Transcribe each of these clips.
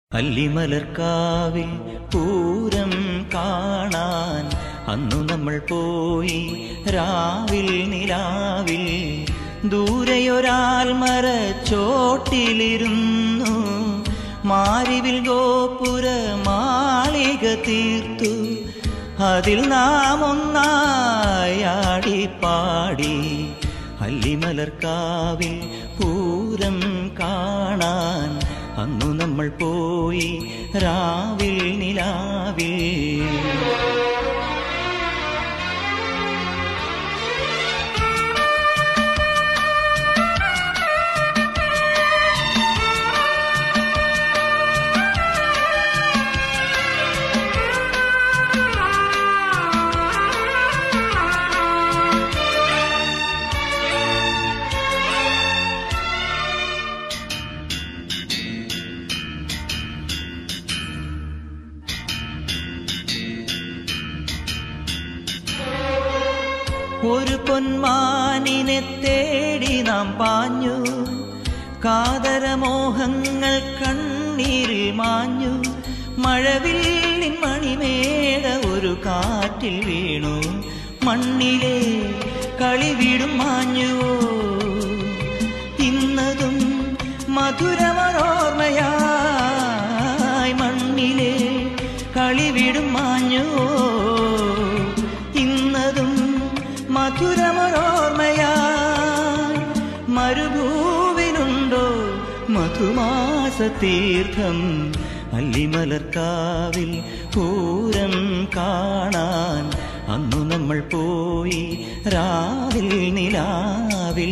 അല്ലിമലർക്കാവിൽ പൂരം കാണാൻ അന്നു നമ്മൾ പോയി രാവിൽ നിലാവിൽ ദൂരെയൊരാൽ മരച്ചോട്ടിലിരുന്നു മാരിവിൽ ഗോപുര മാളിക തീർത്തു അതിൽ നാം ഒന്നായാടി പാടി അല്ലിമലർക്കാവിൽ പൂരം കാണാൻ അന്നു നമ്മൾ പോയി രാവിൽ നിലാവിൽ ഒരു പൊന്മാനിനെ തേടി നാം പാഞ്ഞു കാതരമോഹങ്ങൾ കണ്ണീരിൽ മാഞ്ഞു മഴവില്ലിൻ മണിമേട ഒരു കാറ്റിൽ വീണു മണ്ണിലെ കളിവിടും മാഞ്ഞുവോ ഇന്നതും മധുരമനോർമ്മയായി മണ്ണിലെ കളിവിടും മാഞ്ഞുവോ ഇന്നതും മധുരമനോർമ്മയായി മരുഭൂവിനുണ്ടോ മധുമാസ തീർത്ഥം അല്ലിമലർക്കാവിൽ പൂരം കാണാൻ അന്നു നമ്മൾ പോയി രാവിൽ നിലാവിൽ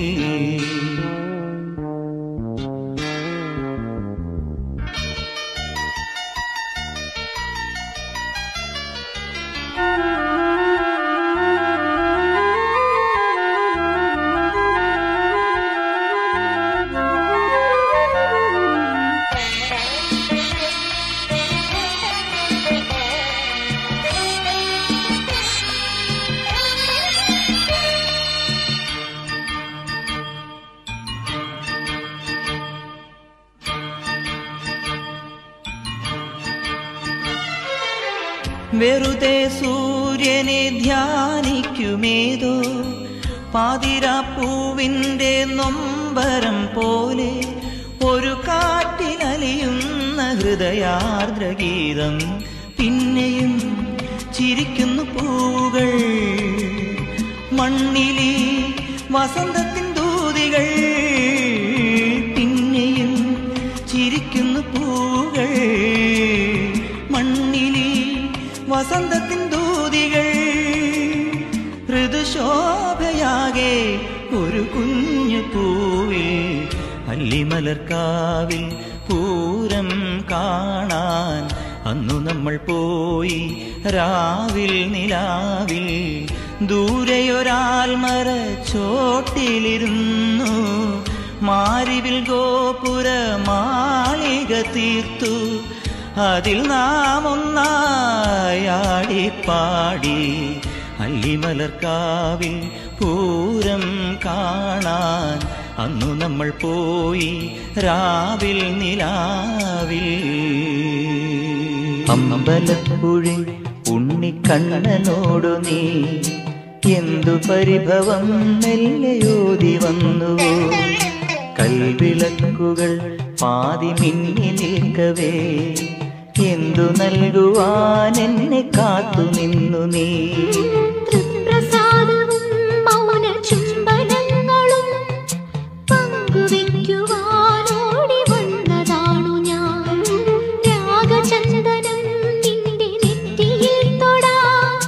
വെറുതെ സൂര്യനെ ധ്യാനിക്കുമേതോ പാതിരാപ്പൂവിൻ്റെ നൊമ്പരം പോലെ ഒരു കാറ്റിലലിയുന്ന ഹൃദയാർദ്രഗീതം പിന്നെയും ചിരിക്കുന്നു പൂവുകൾ മണ്ണിലെ വസന്തത്തിൻ ദൂതികൾ പിന്നെയും ചിരിക്കുന്നു പൂവുകൾ മണ്ണിലെ വസന്തത്തിൻ ദൂതികൾ ഋതുശോഭയാകെ ഒരു കുഞ്ഞു പൂവിൽ അല്ലിമലർക്കാവിൽ പൂരം കാണാൻ അന്നു നമ്മൾ പോയി രാവിൽ നിലാവിൽ ദൂരെയൊരാൽ മരച്ചോട്ടിലിരുന്നു മാരിവിൽ ഗോപുര മാളിക തീർത്തു അതിൽ നാം ഒന്നായാടി പാടി അല്ലിമലർക്കാവിൽ പൂരം കാണാൻ അന്നു നമ്മൾ പോയി രാവിൽ നിലാവിൽ അമ്പലപ്പുഴി ഉണ്ണിക്കണ്ണനോടു നീ എന്തു പരിഭവം മെല്ലയോതി വന്നുവോ കൽവിളക്കുകൾ പാതി മിന്നി നിൽക്കവേ എന്തു നൽകുവാൻ എന്നെ കാത്തു നിന്നു നീ തൃപ്രസാദവും മൗന ചുംബനങ്ങളും പങ്കുവയ്ക്കുവാനോടി വന്നതാണു ഞാൻ രാഗചന്ദനം നിന്റെ നെറ്റിയിൽ തൊടാ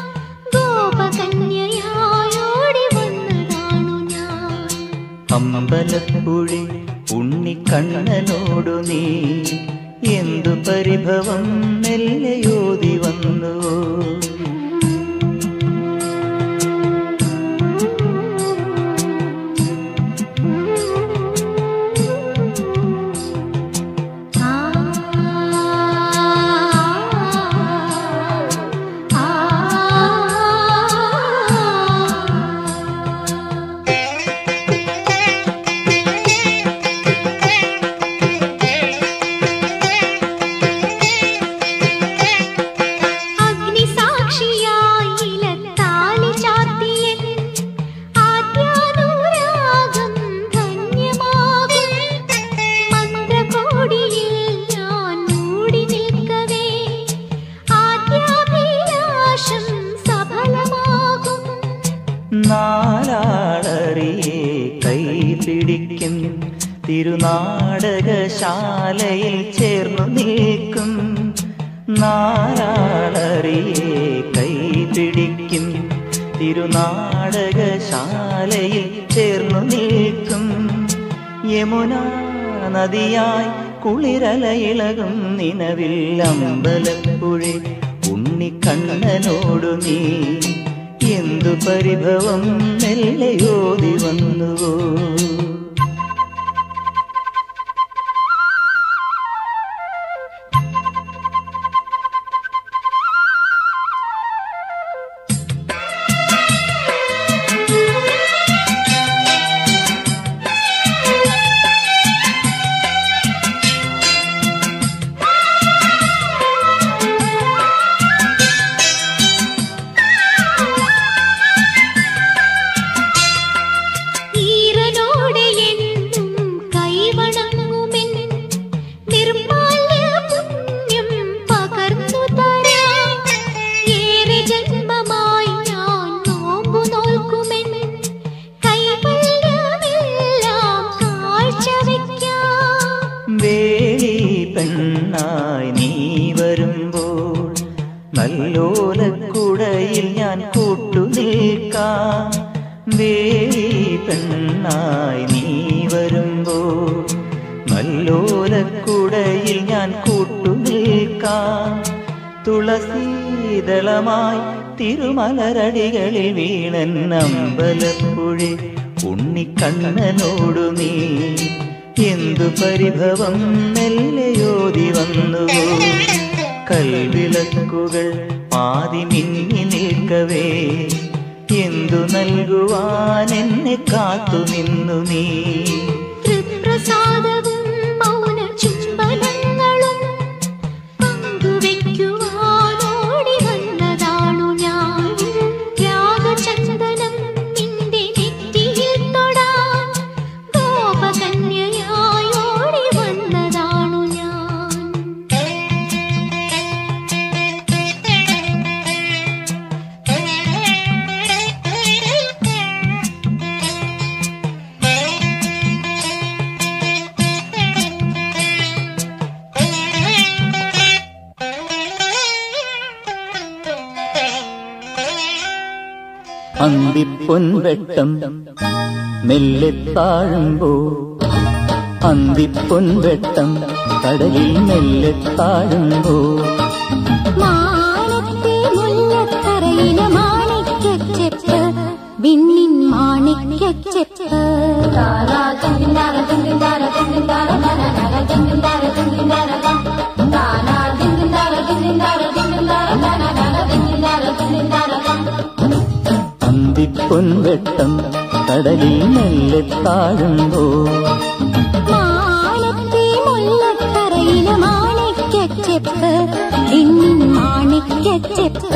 ഗോപകന്യയായോടി വന്നതാണു ഞാൻ അമ്പലപ്പുഴി ഉണ്ണിക്കണ്ണനോടു നീ എന്തു പരിഭവം മെല്ലയോതി വന്നുവോ ആ ആ ആ ശാലയിൽ ചേർന്നു നിൽക്കും നാരാളറിയെ കൈപിടിക്കും തിരുനാടകശാലയിൽ ചേർന്നു നിൽക്കും യമുന നദിയായി കുളിരലയിളകും നിലവിൽ അമ്പലപ്പുഴി ഉണ്ണിക്കണ്ണനോടു നീ എന്തു പരിഭവം മെല്ലയോതി വന്നുവോ ഈറനോടെ എന്നും കൈവണങ്ങുമെൻ നിർമാല്യ പുണ്യം പകർന്നു തരാം ഏറെ ജന്മമായി ഞാൻ നോമ്പു നോൽക്കുമെൻ കൈവല്യമെല്ലാം കാഴ്ചവെക്കാം വേളി പെണ്ണായി നീ വരുമ്പോൾ നല്ലോലക്കുടയിൽ ഞാൻ കൂട്ടു നിൽക്കാം വേളി പെണ്ണായി നീ വരുമ്പോൾ നല്ലോലക്കുടയിൽ ഞാൻ കൂട്ടു നിൽക്കാം തുളസീതളമായി തിരുമലരടികളിൽ വീണൻ അമ്പലപ്പുഴി ഉണ്ണിക്കണ്ണനോടു നീ എന്തു പരിഭവം മെല്ലയോതി വന്നുവോ കൽവിളക്കുകൾ പാതി മിന്നി നിൽക്കവേ എന്തു നൽകുവാൻ എന്നെ കാത്തു നിന്നു നീ തൃപ്രസാദവും മൗന ചുംബനങ്ങളും പങ്കുവെക്കുവാനോടി വന്നതാണു ഞാൻ രാഗചന്ദനം നിന്റെ നെറ്റിയിൽ തൊടാൻ ഗോപകന്യയായി ഓടി വന്നതാണു ഞാൻ അന്തിപ്പൊൻവെട്ടം മെല്ലെ താഴുമ്പോ അന്തിപ്പൊൻവെട്ടം കടലിൽ മെല്ലെ താഴുമ്പോ മാനത്തെ മുല്ലത്തറയിലെ മാണിക്യച്ചെപ്പ് വിണ്ണിൻ മാണിക്യച്ചെപ്പ് അന്തിപ്പൊൻവെട്ടം കടലിൽ മെല്ലെ താഴുമ്പോ മാനത്തെ മുല്ലത്തറയിലെ മാണിക്യച്ചെപ്പ് വിണ്ണിൻ മാണിക്യച്ചെപ്പ്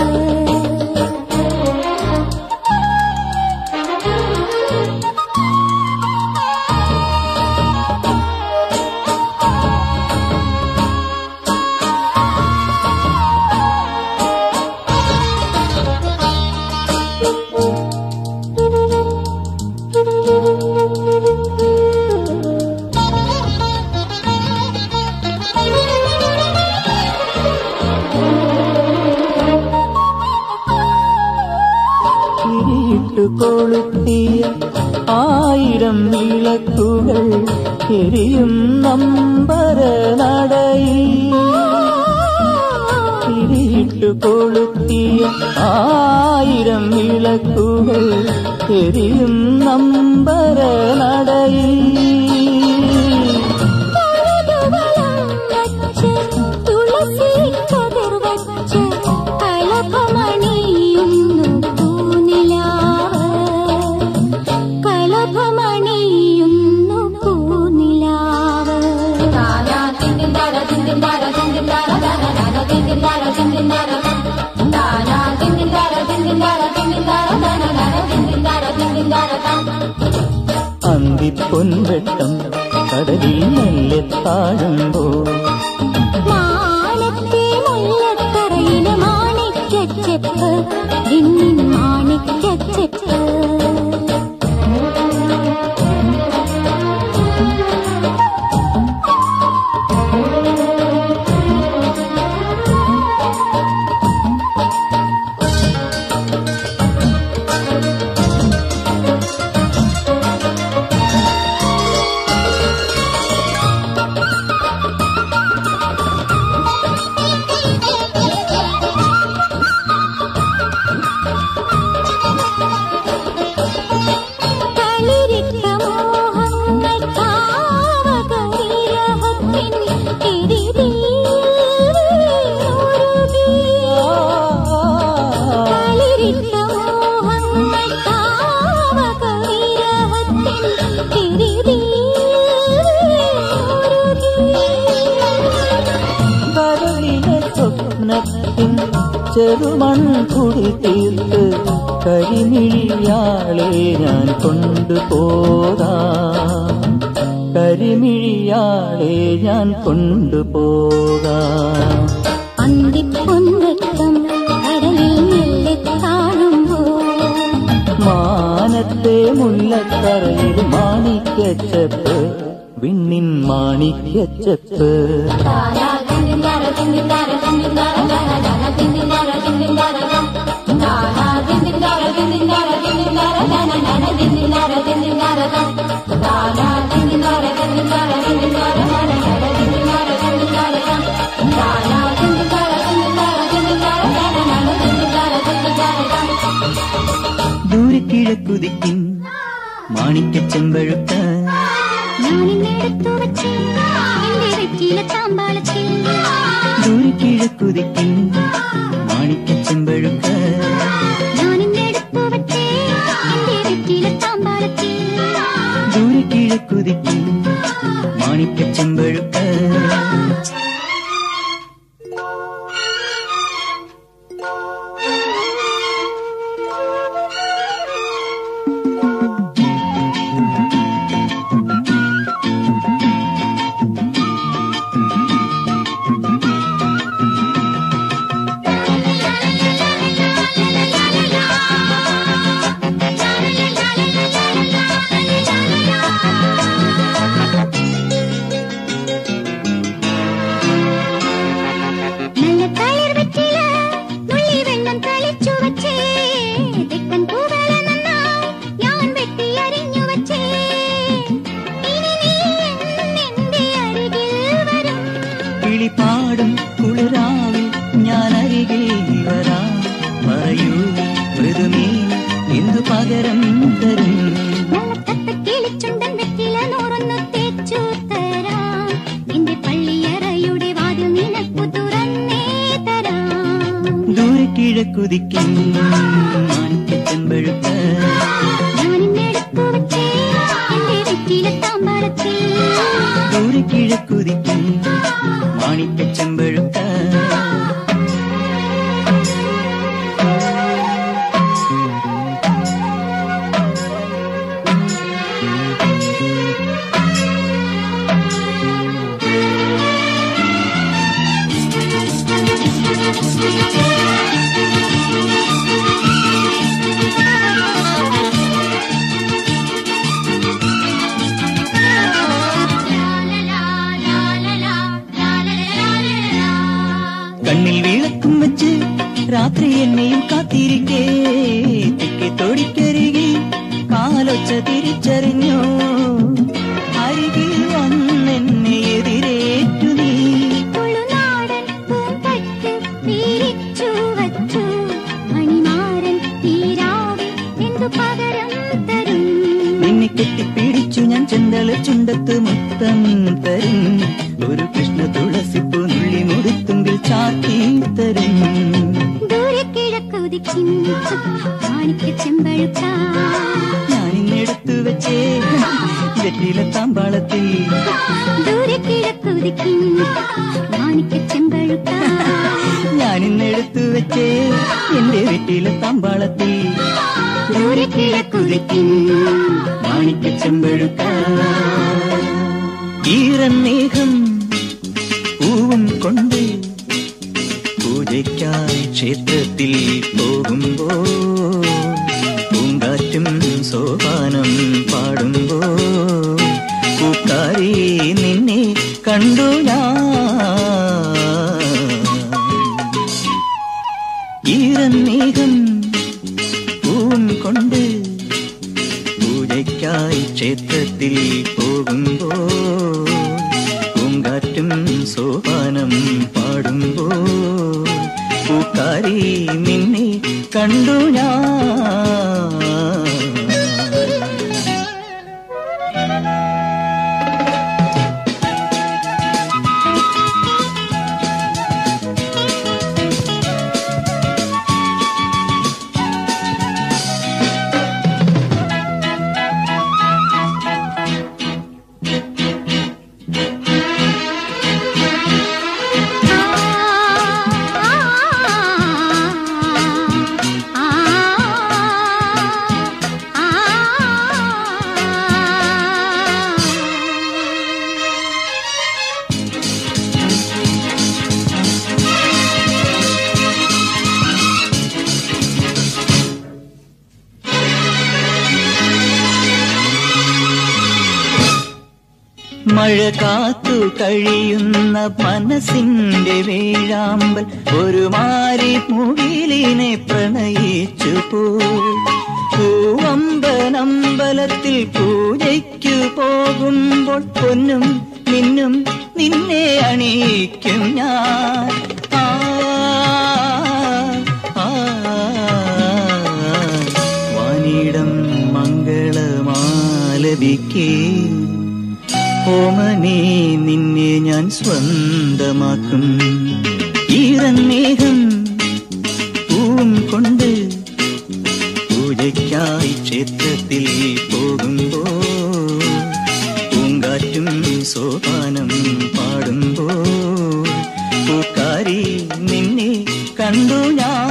തിരിയിട്ടു കൊളുത്തിയ ആയിരം വിളക്കുകൾ എരിയും നമ്പര നടയിൽ തിരിയിട്ടു കൊളുത്തിയ ആയിരം വിളക്കുകൾ എരിയും നമ്പര നടയിൽ തുളസി കതിർ വച്ച് കളഭമണിയുന്നു പൂനിലാവ് കളഭമണിയുന്നു പൂനിലാവ് അന്തിപ്പൊൻവെട്ടം കടലിൽ മെല്ലെ താഴുമ്പോ മാനത്തെ മുല്ലത്തറയിലെ മാണിക്യച്ചെപ്പ് വിണ്ണിൻ മാണിക്യച്ചെപ്പ് ആ ചെറുമൺ കുടി തീർത്ത് കരിമിഴിയാളെ ഞാൻ കൊണ്ടുപോകാം കരിമിഴിയാളെ ഞാൻ കൊണ്ടുപോകാം അന്തിപ്പൊൻവെട്ടം കടലിൽ മെല്ലെ താഴുമ്പോൾ മാനത്തെ മുല്ലക്കറയിൽ മാണിക്കച്ചപ്പ് വിണ്ണിൻ മാണിക്കച്ചപ്പ് ദൂരെ കിഴക്കുതിക്കും മാണിക്കച്ചെമ്പഴുക്ക ഞാനിന്നെടുത്തു വച്ച് എന്റെ വെറ്റിയിലെ താമ്പാളത്തിൽ ദൂരെ കിഴക്കുതിക്കും മാണിക്കച്ചെമ്പഴുക്ക ഞാനിന്നെടുത്തു വച്ച് എന്റെ വെറ്റിയിലെ താമ്പാളത്തിൽ ദൂരെ കിഴക്കുതിക്കും മാണിക്കച്ചെമ്പഴുക്ക നല്ല തളിർ വെറ്റില നുള്ളി വെള്ളം തളിച്ചു വച്ചേ തെക്കൻ പൂവള നന്നായി ഞാൻ വെട്ടി അരിഞ്ഞു വച്ചേ ഇനി നീ എന്നെന്റെ അരികിൽ വരും കിളിപ്പാടും കുളിരാവിൽ ഞാൻ അരികിൽ വരാം പറയൂ മൃദുമീ എന്തു പകരം തരും നല്ല തത്ത കിളിച്ചുണ്ടൻ വെറ്റില നൂറൊന്നു തേച്ചു തരാം എന്റെ പള്ളിയറയുടെ വാതിൽ നിനക്കു തുറന്നേ തരാം ദൂരെ കിഴക്കുതിക്കും മാണിക്കച്ചെമ്പഴുക്ക ഞാനിന്നെടുത്തു വച്ചേ എന്റെ വെറ്റില താമ്പാളത്തിൽ ദൂരെ കിഴക്കുതിക്കും മാണിക്കച്ചെമ്പഴുക്ക കണ്ണിൽ വിളക്കും വെച്ച് രാത്രി എന്നെയും കാത്തിരിക്കേ തെക്കെ തൊടിക്കരികിൽ കാലൊച്ച തിരിച്ചറിഞ്ഞോ അരികിൽ വന്നെന്നെ എതിരേറ്റു നീ തുളുനാടൻ പൂമ്പട്ട് വിരിച്ചു വച്ചു മണിമാരൻ തീരാവിൽ എന്തു പകരം തരും നിന്നെ കെട്ടിപ്പിടിച്ചു ഞാൻ ചെന്തല ചുണ്ടത്ത് മുത്തം തരും ഒരു കൃഷ്ണ തുളസിപ്പൂ നുള്ളി മുടിത്തുമ്പിൽ ചാത്തി തരും ദൂരെ കിഴക്കുതിക്കും മാണിക്ക ചെമ്പഴുക്ക ഞാനിന്നെടുത്തു വെച്ചേ വെറ്റില താമ്പാളത്തിൽ ദൂരെ കിഴക്കുതിക്കും മാണിക്ക ചെമ്പഴുക്ക ഞാനിന്നെടുത്തു വെച്ചേ എന്റെ വെറ്റില താമ്പാളത്തിൽ ദൂരെ കിഴക്കുതിക്കും മാണിക്ക ചെമ്പഴുക്ക ഈറന്നേഹം പൂവും കൊണ്ട് പൂജയ്ക്കായി ക്ഷേത്രത്തിൽ പോകുമ്പോ പൂങ്കാറ്റും സോപാനം പാടുമ്പോ പൂക്കാരി നിന്നെ കണ്ടു ഞാൻ ഈറന്നേഹം പൂവും കൊണ്ട് പൂജയ്ക്കായി ക്ഷേത്രത്തിൽ പോകുമ്പോ പൂങ്കാറ്റും സോപാനം പാടുമ്പോ പൂക്കാരി നിന്നെ കണ്ടു ഞാൻ ആ മഴ കാത്തു കഴിയുന്ന മനസ്സിന്റെ വേഴാമ്പൽ ഒരു മാരി മുകിലിനെ പ്രണയിച്ചു പോയി പൂവമ്പനമ്പലത്തിൽ പൂജയ്ക്കു പോകുമ്പോൾ പൊന്നും നിന്നും നിന്നെ അണിയിക്കും ഞാൻ ആ, ആ, വാനിടം മംഗളമാലപിക്കേ ഓമനെ നിന്നെ ഞാൻ സ്വന്തമാക്കും ഈറന്നേഹം പൂവും കൊണ്ട് പൂജയ്ക്കായി ക്ഷേത്രത്തിൽ പോകുമ്പോ പൂങ്കാറ്റും സോപാനം പാടുമ്പോ പൂക്കാരി നിന്നെ കണ്ടു ഞാൻ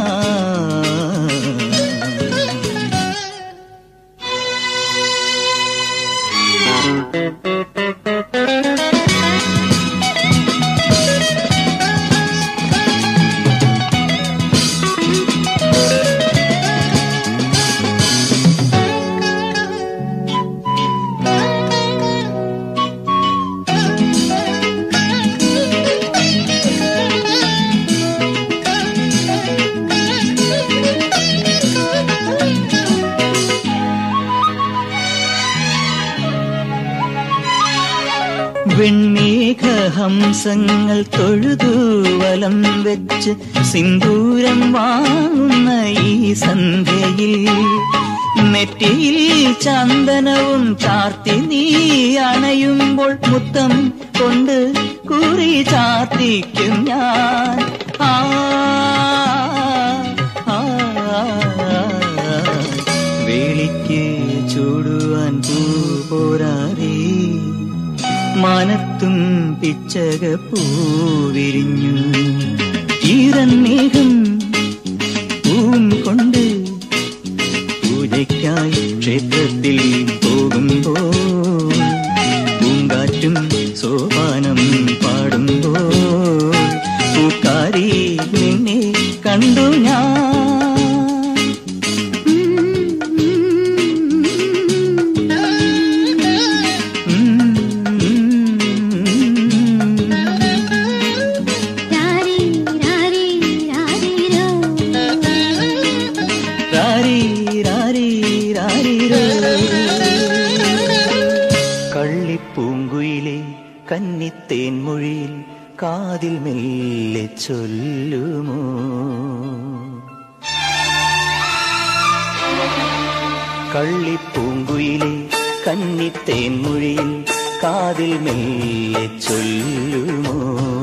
വെണ്ണീഘഹംസങ്ങൾ തൊഴുതു വലം വെച്ച് സിന്ദൂരം വാങ്ങുന്ന ഈ സന്ധ്യയിൽ നെറ്റിയിൽ ചന്ദനവും ചാർത്തി നീ അണയുമ്പോൾ മുത്തം കൊണ്ട് കുറി ചാർത്തിക്കും ഞാൻ ആ ആ, വേളിക്ക് ചൂടുവാൻ പൂ പോരാതെ മാനത്തും പിച്ചക പൂവിരിഞ്ഞു ഈറന്നേഹം പൂവും കൊണ്ട് പൂജയ്ക്കായി ക്ഷേത്രത്തിൽ പോകുമ്പോ പൂങ്കാറ്റും സോപാനം പാടുമ്പോ പൂക്കാരി നിന്നെ കണ്ടു ഞാൻ രാരി രാരി രാരിരോ രാരി രാരി രാരിരോ. കള്ളിപ്പൂങ്കുയിലെ കന്നിത്തേൻ മൊഴിയിൽ കാതിൽ മെല്ലെ ചൊല്ലുമോ കള്ളിപ്പൂങ്കുയിലെ കന്നിത്തേൻ മൊഴിയിൽ കാതിൽ മെല്ലെ ചൊല്ലുമോ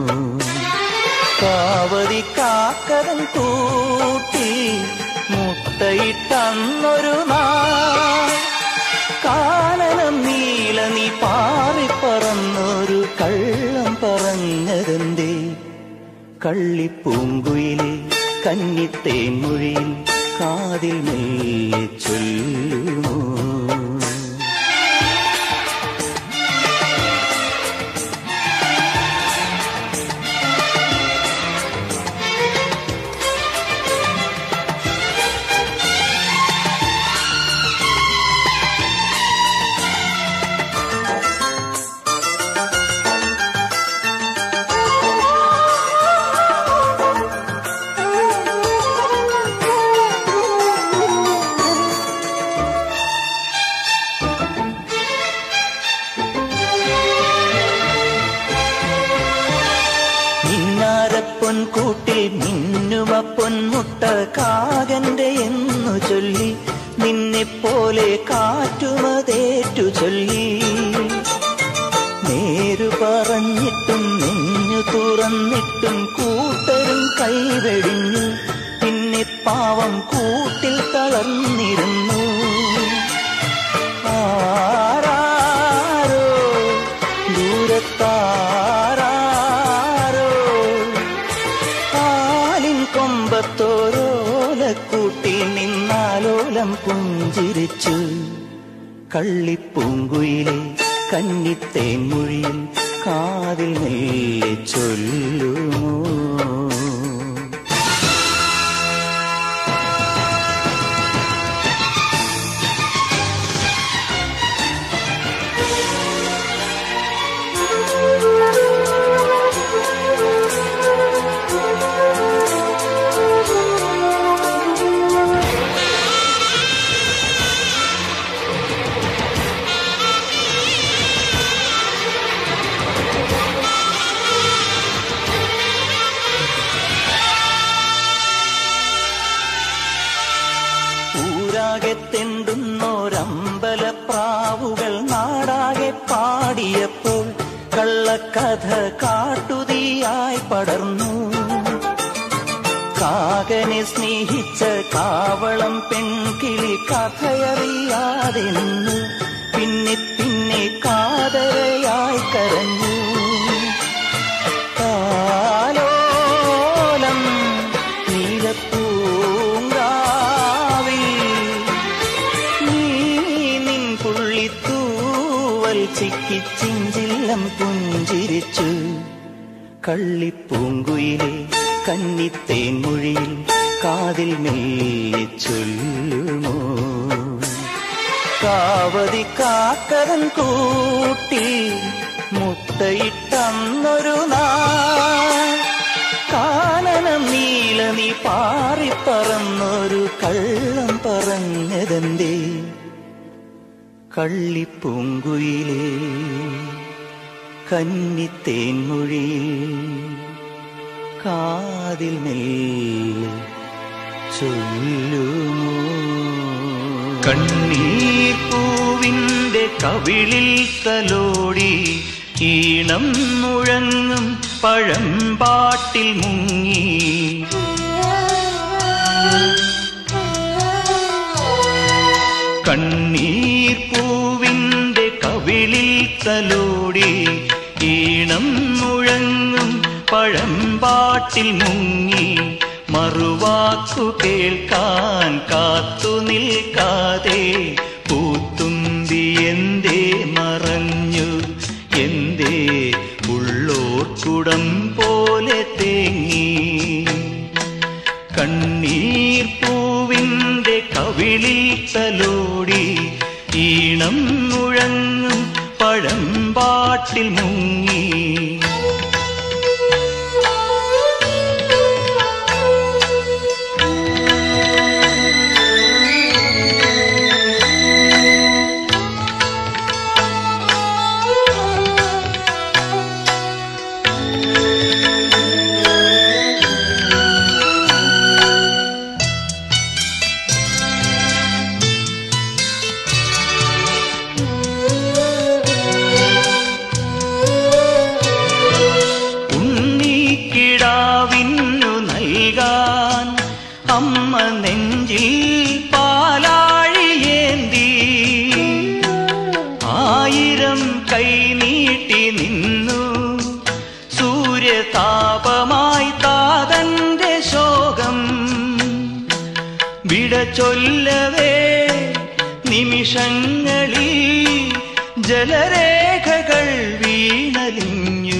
കാവതി കാക്കരൻ കൂട്ടി മുട്ടയിട്ടന്നൊരു നാൾ കാനനം നീല നീ പാറിപ്പറന്നൊരു കള്ളം പറഞ്ഞതെന്തേ കള്ളിപ്പൂങ്കുയിലെ കന്നിത്തേൻ മൊഴിയിൽ കാതിൽ മെല്ലെ ചൊല്ലുമോ മിന്നാരപ്പൊൻ കൂട്ടിൽ മിന്നുമ പൊന്മുട്ട കാകന്റെ എന്നു ചൊല്ലി നിന്നെ പോലെ കാറ്റുമതേറ്റു ചൊല്ലി നേരു പറഞ്ഞിട്ടും നെഞ്ഞു തുറന്നിട്ടും കൂട്ടരും കൈവെടിഞ്ഞു പിന്നെ പാവം കൂട്ടിൽ തളർന്നിരുന്നു ആരാരോ ദൂരത്താരാരോ കാലിൻ കൊമ്പത്തോരോലക്കൂട്ടിൽ നിന്നാലോലം പുഞ്ചിരിച്ചു കള്ളിപ്പൂങ്കുയിലെ കന്നിത്തേൻ മൊഴിയിൽ കാതിൽ മെല്ലെ ചൊല്ലുമോ ഊരാകെ തെണ്ടുന്നോരമ്പലപ്രാവുകൾ നാടാകെ പാടിയപ്പോൾ കള്ളക്കഥ കാട്ടുതീയായി പടർന്നു കാകനെ സ്നേഹിച്ച കാവളം പെൺകിളി കഥയറിയാതെ നിന്നു പിന്നെ പിന്നെ കാതരയായി കരഞ്ഞു താലോലം നീലപ്പൂങ്കാവിൽ നീ നിൻ പുള്ളിത്തൂവൽ ചിക്കിച്ചിഞ്ചില്ലം പുഞ്ചിരിച്ചു കള്ളിപ്പൂങ്കുയിലെ കന്നിത്തേൻ മൊഴിയിൽ കാതിൽ മെല്ലെ ചൊല്ലുമോ കാവതി കാക്കരൻ കൂട്ടി മുട്ടയിട്ടന്നൊരു നാൾ കാനനം നീല നീ പാറിപ്പറന്നൊരു കള്ളം പറഞ്ഞതെന്തേ കള്ളിപ്പൂങ്കുയിലേ കന്നിത്തേൻമൊഴി കാതിൽ മെല്ലെ ചൊല്ലുമോ കണ്ണീർ പൂവിന്റെ കവിളിൽ തലോടി ഈണം മുഴങ്ങും പഴമ്പാട്ടിൽ മുങ്ങി കണ്ണീർ പൂവിന്റെ കവിളിൽ തലോടി ഈണം മുഴങ്ങും പഴമ്പാട്ടിൽ മുങ്ങി മറുവാക്കു കേൾക്കാൻ കാത്തു നിൽക്കാതെ പൂത്തുമ്പി എന്തേ മറഞ്ഞു എന്തേ ഉള്ളോർക്കുടം പോലെ തേങ്ങി കണ്ണീർ പൂവിന്റെ കവിളിൽ തലോടി ഈണം മുഴങ്ങും പഴമ്പാട്ടിൽ മുങ്ങി ഉണ്ണിക്കിടാവിന്നു നൽകാൻ അമ്മ നെഞ്ചിൽ പാലാഴിയേന്തി ആയിരം കൈ നീട്ടി നിന്നു സൂര്യതാപമായി താതന്റെ ശോകം വിട ചൊല്ലവേ നിമിഷങ്ങളിൽ ജലരേഖകൾ വീണലിഞ്ഞു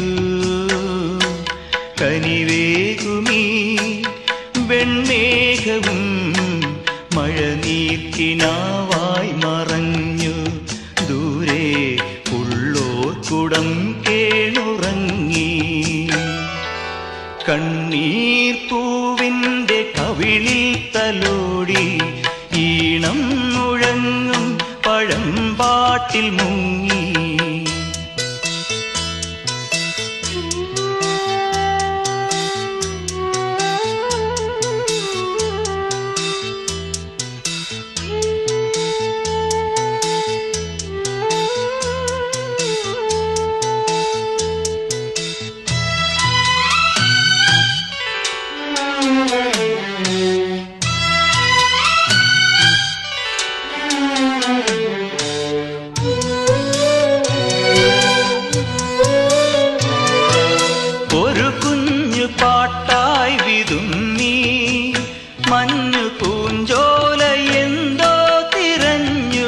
കനിവേകുമീ വെൺമേഘവും മഴനീർക്കിനാവായി മറഞ്ഞു ദൂരെ ഉള്ളോർക്കുടം കേണുറങ്ങി കണ്ണീർ പൂവിന്റെ കവിളിൽ തലോടി ഈണം മുഴങ്ങും പഴമ്പാട്ടിൽ മുങ്ങി ഒരു കുഞ്ഞു പാട്ടായി വിതുമ്മി മഞ്ഞു പൂഞ്ചോല എന്തോ തിരഞ്ഞു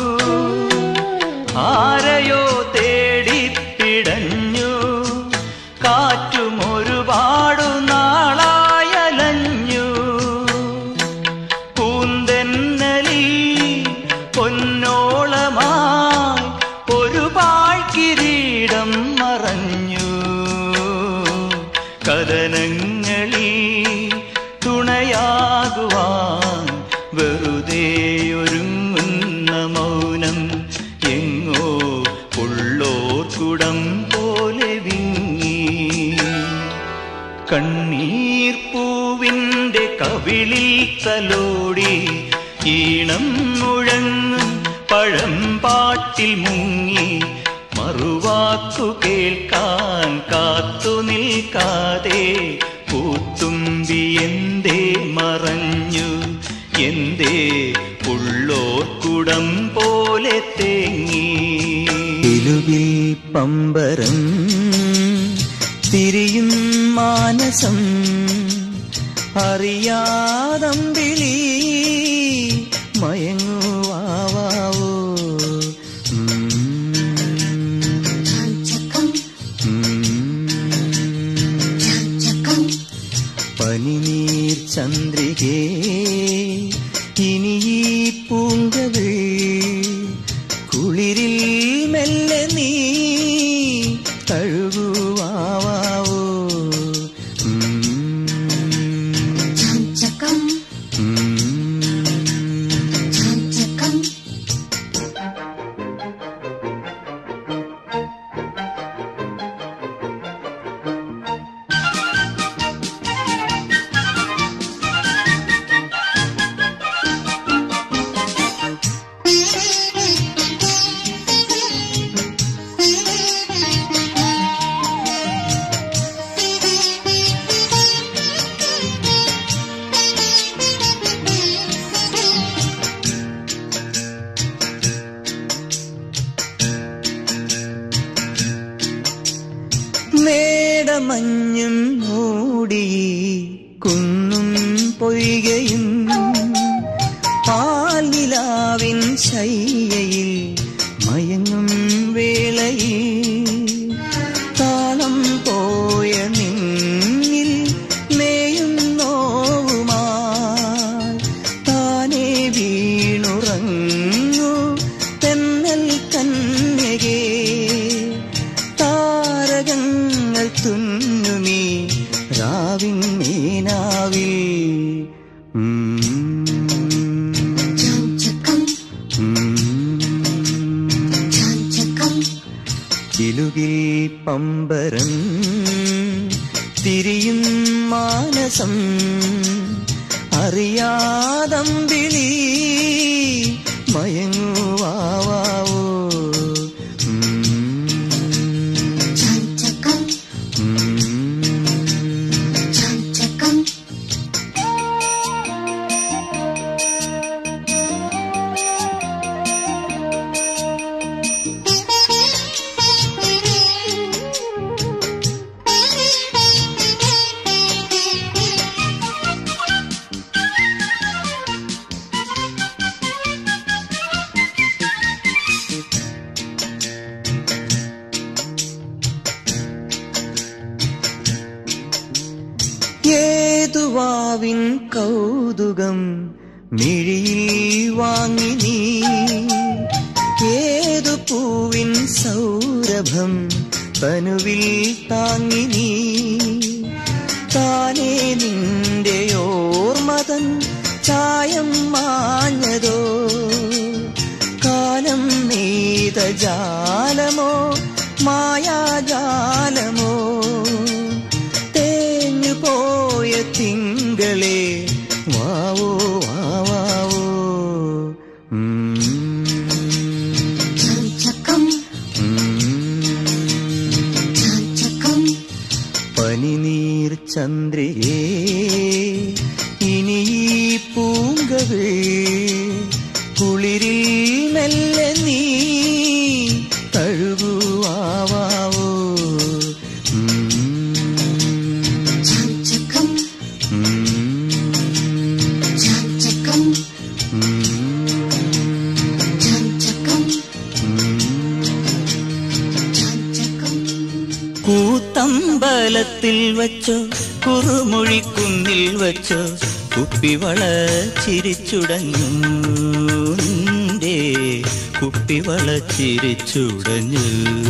ആരെയോ തേടിപ്പിടഞ്ഞു കാറ്റും ഒരുപാടു നാളായലഞ്ഞു പൂന്തെന്നലിൽ പൊന്നോളമായി ഒരു പാഴ്കിരീടം മറഞ്ഞു കഥനങ്ങളിൽ തുണയാകുവാൻ വെറുതെയൊരുങ്ങുന്ന മൗനം എങ്ങോ ഉള്ളോർക്കുടം പോലെ വിങ്ങി കണ്ണീർ പൂവിന്റെ കവിളിൽ തലോടി ഈണം മുഴങ്ങും പഴംപാട്ടിൽ മുങ്ങി മറുവാക്കു കേൾക്കാൻ കാത്തു നിൽക്കാതെ പൂത്തുമ്പി എന്തേ മറഞ്ഞു എന്തേ ഉള്ളോർക്കുടം പോലെ തേങ്ങി ഇലുവിൽ പമ്പരം തിരിയും മാനസം അറിയാതമ്പിളി മയങ്ങുവാവോ ചാഞ്ചകം ചാഞ്ചകം പനിനീർ ചന്ദ്രികേ ഇനി ഈ പൂങ്കകൾ കുളിരിൽ മെല്ലെ നീ കഴുകുവാവോ ചാഞ്ചകം ചാഞ്ചകം മേടമഞ്ഞും മൂടി കുന്നും പൊയ്കയും പാലിലാവിൻ ശയ്യയിൽ മയങ്ങും വേളയിൽ താളം പോയ നിന്നിൽ മേയും നോവുമായി താനേ വീണുറങ്ങു തെന്നൽ കന്യകേ താരകങ്ങൾ തുന്നുമീ രാവിൻ മീനാവിൽ ചാഞ്ചകം ചാഞ്ചകം കിലുകിൽ പമ്പരം തിരിയും മാനസം അറിയാതമ്പിളി മയങ്ങുവാവോ ചാഞ്ചകം ചാഞ്ചകം ഏതുവാവിൻ കൗതുകം മിഴിയിൽ വാങ്ങി നീ ഏതു പൂവിൻ സൗരഭം തനുവിൽ താങ്ങി നീ താനേ നിന്റെ ഓർമ്മതൻ ചായം മാഞ്ഞതോ കാലം നീത ജാലമോ മായാജാലമോ തേഞ്ഞു പോയ തിങ്കളെ വാവോ വാവാവോ ചാഞ്ചകം ചാഞ്ചകം പനിനീർ ചന്ദ്രികേ ഇനി ഈ പൂങ്കകൾ കുളിരിൽ മെല്ലെ നീ തഴുകുവാവോ ചാഞ്ചകം ചാഞ്ചകം ചാഞ്ചകം ചാഞ്ചകം കൂത്തമ്പലത്തിൽ വച്ചോ കുറുമൊഴിക്കുന്നിൽ വച്ചോ കുപ്പിവള ചിരിച്ചുടഞ്ഞു നിന്റെ കുപ്പിവള ചിരിച്ചുടഞ്ഞു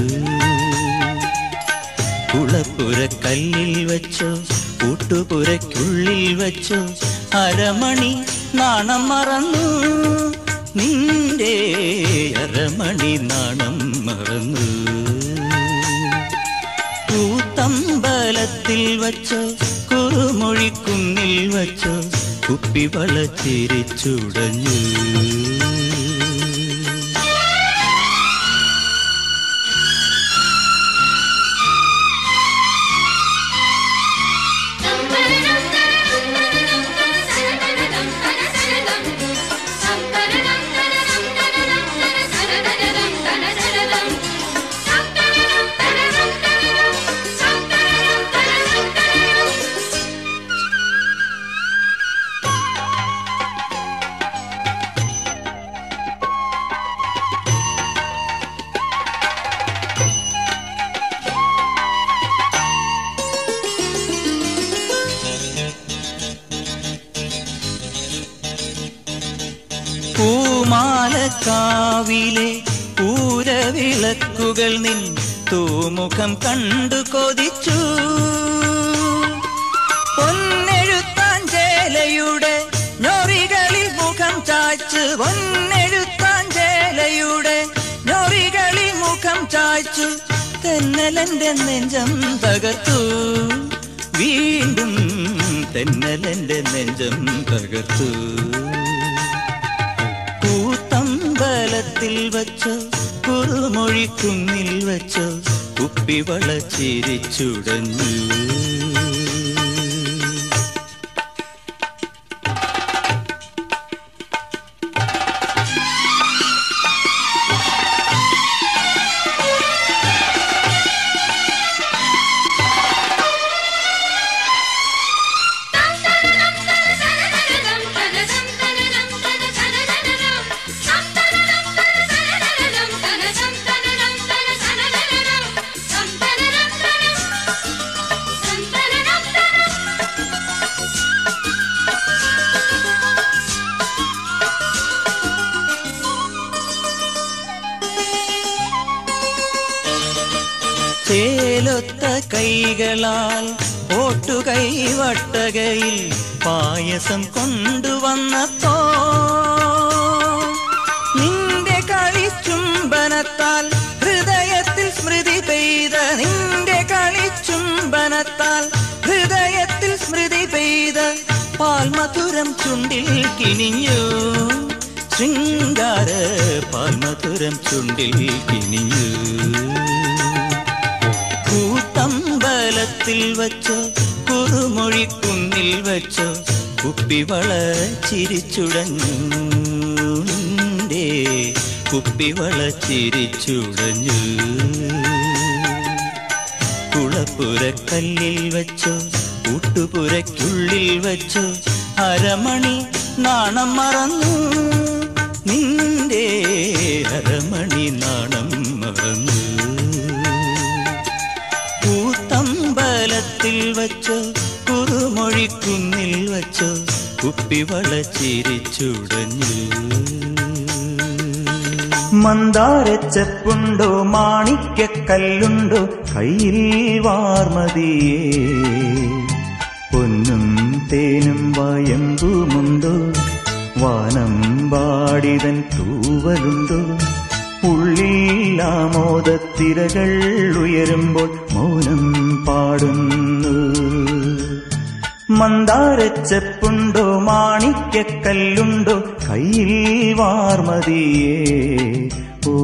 കുളപ്പുര കല്ലിൽ വച്ചോ കൂട്ടുപുരയ്ക്കുള്ളിൽ വച്ചോ അരമണി നാണം മറന്നു നിന്റെ അരമണി നാണം മറന്നു കൂത്തമ്പലത്തിൽ വച്ചോ കുറുമൊഴിക്കുന്നിൽ വച്ചോ കുപ്പിവള ചിരിച്ചുടഞ്ഞു പൂമാലക്കാവിലെ പൂരവിളക്കുകൾ നിൻ തൂമുഖം കണ്ടു കൊതിച്ചു പൊന്നെഴുത്താഞ്ചേലയുടെ ഞൊറികളിൽ മുഖം ചായ്ച്ചു പൊന്നെഴുത്താഞ്ചേലയുടെ ഞൊറികളിൽ മുഖം ചായ്ച്ചു തെന്നലന്റെ നെഞ്ചം തകർത്തു വീണ്ടും തെന്നലന്റെ നെഞ്ചം തകർത്തു കൂത്തമ്പലത്തിൽ വച്ചോ കുറുമൊഴി കുന്നിൽ വച്ചോ കുപ്പിവള ചിരിച്ചുടഞ്ഞു ചേലൊത്ത കൈകളാൽ ഓട്ടുകൈ വട്ടകയിൽ പായസം കൊണ്ടുവന്നപ്പോ നിന്റെ കളിച്ചുംബനത്താൽ ഹൃദയത്തിൽ സ്മൃതി പെയ്ത നിന്റെ കളിച്ചുംബനത്താൽ ഹൃദയത്തിൽ സ്മൃതി പെയ്ത പാൽമധുരം ചുണ്ടിൽ കിനിഞ്ഞു ശൃംഗാര പാൽമധുരം ചുണ്ടിൽ കിനിഞ്ഞു കൂത്തമ്പലത്തിൽ വച്ചോ കുറുമൊഴി കുന്നിൽ വച്ചോ കുപ്പിവള ചിരിച്ചുടഞ്ഞു നിന്റെ കുപ്പിവള ചിരിച്ചുടഞ്ഞു കുളപ്പുരക്കല്ലിൽ വച്ചോ കൂട്ടുപുരയ്ക്കുള്ളിൽ വച്ചോ അരമണി നാണം മറന്നു നിന്റെ അരമണി നാണം മറന്നു കൂത്തമ്പലത്തിൽ വച്ചോ കുറുമൊഴിക്കുന്നിൽ വച്ചോ കുപ്പിവള ചിരിച്ചുടഞ്ഞു മന്ദാരച്ചെപ്പുണ്ടോ മാണിക്കല്ലുണ്ടോ കയ്യിൽ വാർമതിയേ പൊന്നും തേനും വയമ്പുമുണ്ടോ വാനം പാടിതൻ തൂവലുണ്ടോ ഉള്ളിൽ ആമോദത്തിരകൾ ഉയരുമ്പോൾ മൗനം പാടുന്നു മന്ദാരച്ചെപ്പുണ്ടോ മാണിക്കല്ലുണ്ടോ കയ്യിൽ വാർമതിയേ ഓ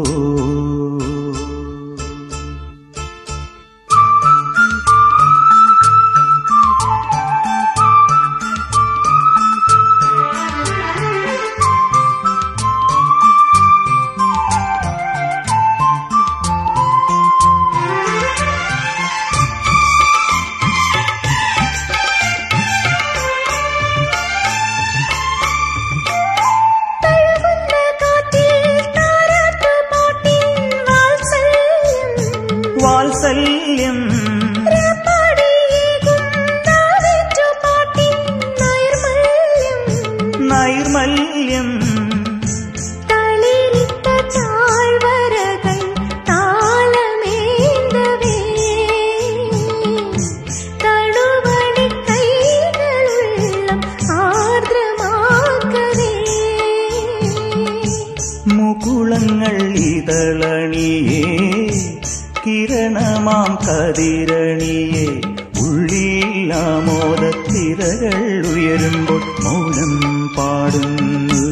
തഴുകുന്ന കാറ്റിൽ താരാട്ടുപാട്ടിൻ വാത്സല്യം. വാത്സല്യം രാപ്പാടിയേകും താരാട്ടുപാട്ടിൻ നൈർമല്യം. നൈർമല്യം തളിരിട്ട താഴ്വരകൾ താളമേന്തവേ. തണുവണി കൈകളുള്ളം ആർദ്രമാക്കവേ മുകുളങ്ങൾ ഇതളണിയേ കിരണമാം കതിരണിയേ ഉള്ളിൽ ആമോദ മോദത്തിരകൾ ഉയരുമ്പോൾ മൗനം പാടുന്നു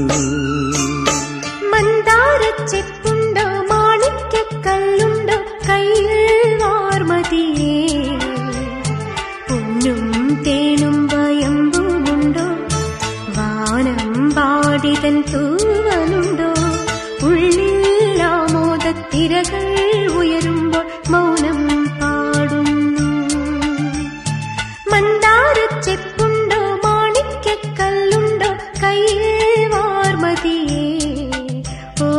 മന്ദാരച്ചെപ്പുണ്ടോ മാണിക്യക്കല്ലുണ്ടോ കയ്യിൽ വാർമതിയേ പൊന്നും തേനും വയമ്പുമുണ്ടോ വാനം പാടിതൻ തൂവലുണ്ടോ ഉള്ളിൽ ആമോദത്തിരകൾ ഉയരുമ്പോൾ മൗനം പാടുന്നു മന്ദാരച്ചെപ്പുണ്ടോ മാണിക്യക്കല്ലുണ്ടോ കയ്യിൽ വാർമതിയേ ഓ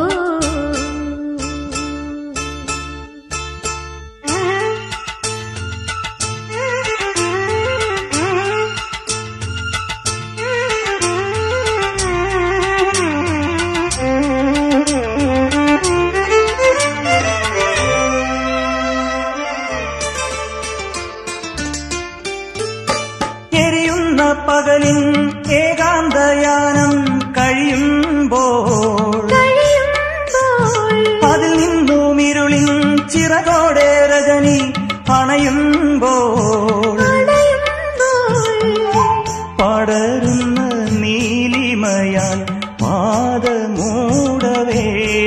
എരിയുന്ന പകലിൻ ഏകാന്തയാനം കഴിയുമ്പോൾ കഴിയുമ്പോൾ അതിൽ നിന്നും ഇരുളിൻ ചിറകോടെ രജനി അണയുമ്പോൾ അണയുമ്പോൾ പടരുന്ന നീലിമയാൽ പാദമൂടവേ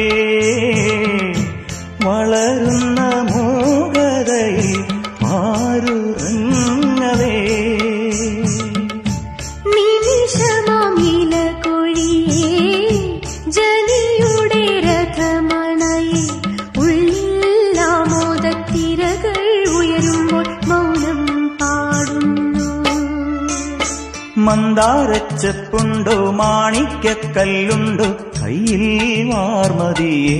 വളരുന്ന മൂകതയിൽ പാരുറങ്ങവേ നിമിഷമാമില കൊഴിയേ ജനിയുടെ രഥമണയെ ഉള്ളിൽ ആമോദത്തിരകൾ ഉയരുമ്പോൾ മൗനം പാടുന്നു മന്ദാരച്ചെപ്പുണ്ടോ മാണിക്യക്കല്ലുണ്ടോ കയ്യിൽ വാർമതിയേ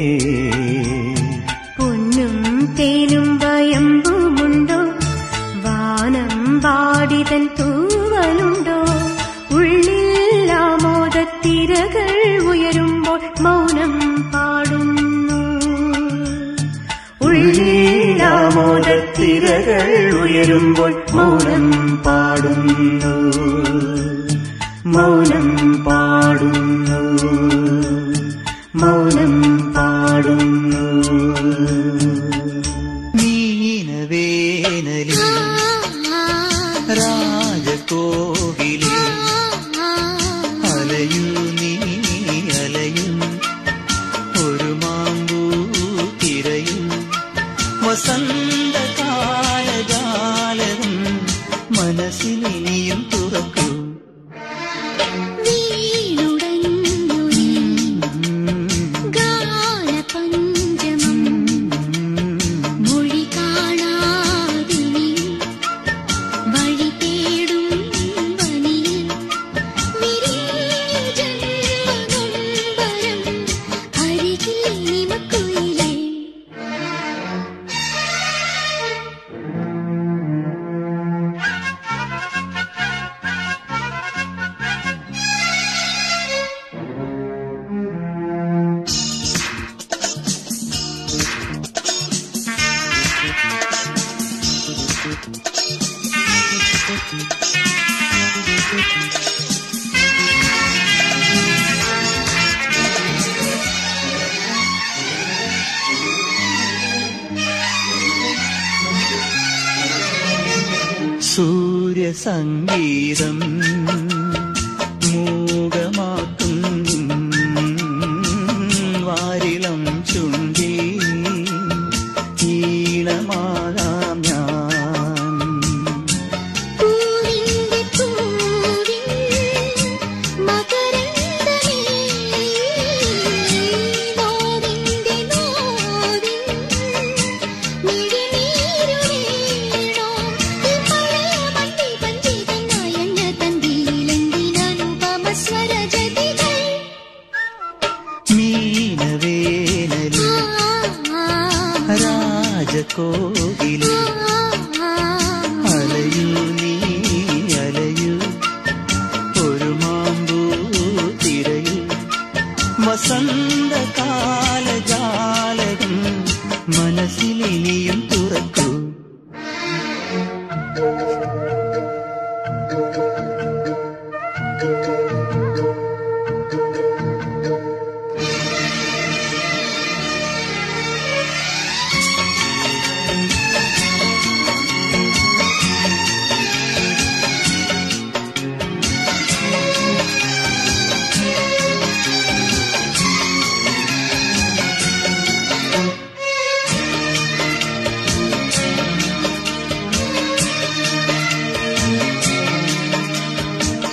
പൊന്നും തേനും വയമ്പുമുണ്ടോ വാനം വാടിതൻ തൂവലുണ്ടോ ഉള്ളിൽ ആമോദത്തിരകൾ ഉയരുമ്പോൾ മൗനം പാടുന്നു ഉള്ളിൽ ആമോദത്തിരകൾ ഉയരുമ്പോൾ മൗനം പാടുന്നു മൗനം പാടുന്നു മൗനം പാടുന്നു നീനവേനലിൽ രാജകോവിലിൽ അലയൂ നീ അലയൂ ഒരു മാമ്പൂ തിരയും വസന്തകാലജാലകം മനസ്സിനിയും തുറക്കൂ മൊഴി കാണാതിനി വഴി തേടും വനിയിൽ വിരിഞ്ഞു ജന്മനൊമ്പരം അരികിൽ നിമക്കുയിലേ സൂര്യസംഗീതം മൂകമാക്കും വാരിളം ചുണ്ടി ഈണമാകാം ഞാൻ പൂവിന്റെ പൂവിൻ മകരന്തമേ നോവിന്റെ നോവിൻ മിഴിനീരു വീണോ ഈ പഴയ മണ്ടി പഞ്ചിതനായണ്ണ തന്തിയിലെന്തിനനുപമ സ്വരജതികൾ മീനവേനലിൽ രാജകോവിലിൽ അലയൂ നീ അലയൂ ഒരു മാമ്പൂ തിരയൂ വസന്തകാലജാലകം മനസ്സിലിനിയും തുറക്കൂ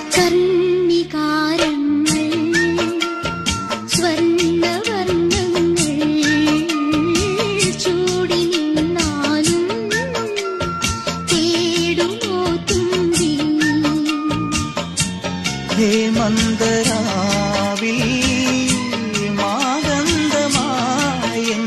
കർണികാരങ്ങൾ സ്വർണ്ണവർണ്ണങ്ങൾ ചൂടി നിന്നാലും തേടുമോ തുമ്പി ഹേമന്തരാവിൽ മാഗന്ധമായൻ